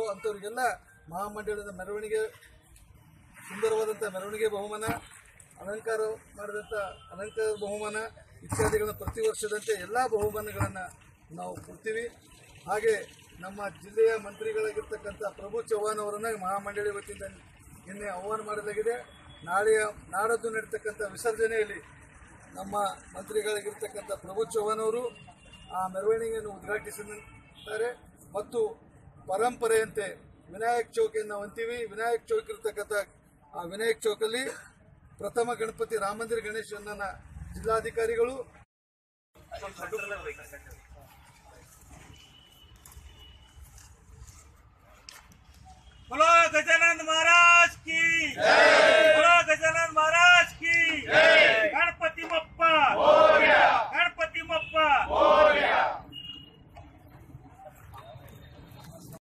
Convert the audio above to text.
ಅಂಥವ್ರಿಗೆಲ್ಲ ಮಹಾಮಂಡಲದ ಮೆರವಣಿಗೆ ಸುಂದರವಾದಂಥ ಮೆರವಣಿಗೆ ಬಹುಮಾನ ಅಲಂಕಾರ ಮಾಡಿದಂಥ ಅಲಂಕಾರ ಬಹುಮಾನ ಇತ್ಯಾದಿಗಳನ್ನು ಪ್ರತಿ ವರ್ಷದಂತೆ ಎಲ್ಲ ಬಹುಮಾನಗಳನ್ನು ನಾವು ಕೊಡ್ತೀವಿ ಹಾಗೆ ನಮ್ಮ ಜಿಲ್ಲೆಯ ಮಂತ್ರಿಗಳಾಗಿರ್ತಕ್ಕಂಥ ಪ್ರಭು ಚವ್ಹಾಣ್ ಅವರನ್ನು ಮಹಾಮಂಡಳಿ ವತಿಯಿಂದ ನಿನ್ನೆ ಆಹ್ವಾನ ಮಾಡಲಾಗಿದೆ ನಾಳೆಯ ನಾಡದ್ದು ನಡೀತಕ್ಕಂಥ ವಿಸರ್ಜನೆಯಲ್ಲಿ ನಮ್ಮ ಮಂತ್ರಿಗಳಾಗಿರ್ತಕ್ಕಂಥ ಪ್ರಭು ಚವ್ಹಾಣ್ ಅವರು ಆ ಮೆರವಣಿಗೆಯನ್ನು ಉದ್ಘಾಟಿಸಿದ್ದಾರೆ ಮತ್ತು ಪರಂಪರೆಯಂತೆ ವಿನಾಯಕ್ ಚೌಕಿಯನ್ನು ನಾವು ಅಂತೀವಿ ವಿನಾಯಕ್ ಚೌಕ್ ಇರ್ತಕ್ಕಂಥ ಆ ವಿನಾಯಕ್ ಚೌಕಲ್ಲಿ ಪ್ರಥಮ ಗಣಪತಿ ರಾಮಂದಿರ ಗಣೇಶನನ್ನ ಜಿಲ್ಲಾಧಿಕಾರಿಗಳು बोलो गजानंद महाराज की